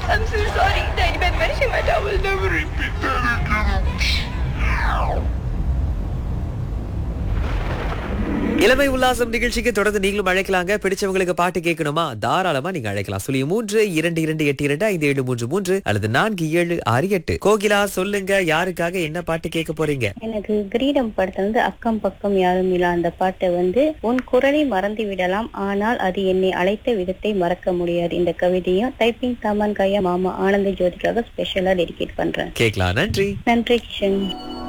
I'm so sorry. நான் இனிமே அந்த மாதிரி செய்ய மாட்டேன். I will never repeat that again. இளமை உல்லாசம் நிகழ்ச்சிக்கு தொடர்ந்து நீங்களும் அழைக்கலாங்க பிடிச்சவங்களுக்கு பாட்டு கேட்கணுமா தாராளமா நீங்க அழைக்கலாம் சொல்லி மூன்று இரண்டு இரண்டு எட்டு இரண்டு ஐந்து ஏழு மூன்று மூன்று அல்லது நான்கு ஏழு ஆறு எட்டு கோகிலா சொல்லுங்க யாருக்காக என்ன பாட்டு கேட்க போறீங்க எனக்கு கிரீடம் படத்துல வந்து அக்கம் பக்கம் யாரும் இல்ல அந்த பாட்டை வந்து உன் குரலை மறந்து விடலாம் ஆனால் அது என்னை அழைத்த விதத்தை மறக்க முடியாது இந்த கவிதையும் டைப்பிங் சாமான் கையா மாமா ஆனந்த ஜோதிக்காக ஸ்பெஷலா டெடிகேட் பண்றேன் கேட்கலாம் நன்றி நன்றி கிஷன்